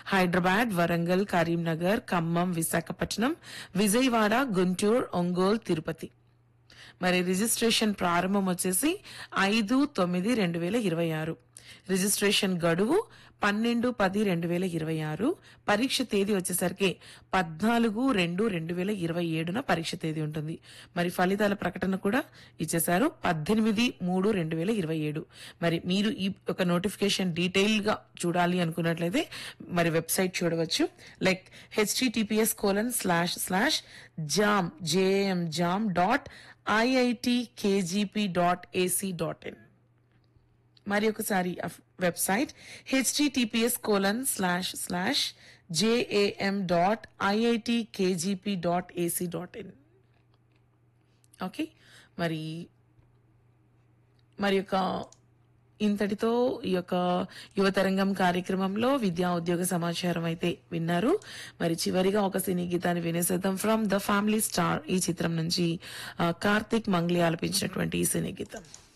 హైదరాబాద్ వరంగల్ కరీంనగర్ ఖమ్మం విశాఖపట్నం విజయవాడ గుంటూరు ఒంగోలు తిరుపతి మరి రిజిస్ట్రేషన్ ప్రారంభం వచ్చేసి ఐదు తొమ్మిది రెండు వేల ఇరవై ఆరు రిజిస్ట్రేషన్ గడువు పన్నెండు పది రెండు వేల ఇరవై ఆరు పరీక్ష తేదీ వచ్చేసరికి పద్నాలుగు రెండు రెండు వేల ఇరవై ఏడున పరీక్ష తేదీ ఉంటుంది మరి ఫలితాల ప్రకటన కూడా ఇచ్చేశారు పద్దెనిమిది మూడు రెండు వేల ఇరవై ఏడు మరి మీరు ఈ ఒక నోటిఫికేషన్ డీటెయిల్ గా చూడాలి అనుకున్నట్లయితే మరి వెబ్సైట్ చూడవచ్చు like HTTPS colon slash slash JAM JM JAM dot IIT KGP dot AC dot in మరి ఒకసారి website HTTPS colon slash slash JAM dot IIT KGP dot AC dot in okay మరి మరి యొక్క ఇంతటితో ఈ యొక్క యువతరంగం కార్యక్రమంలో విద్యా ఉద్యోగ సమాచారం అయితే విన్నారు మరి చివరిగా ఒక సినీ గీతాన్ని వినేసేద్దాం ఫ్రమ్ ద ఫ్యామిలీ స్టార్ ఈ చిత్రం నుంచి ఆ, కార్తిక్ మంగ్లీ ఆలపించినటువంటి ఈ సినీ గీతం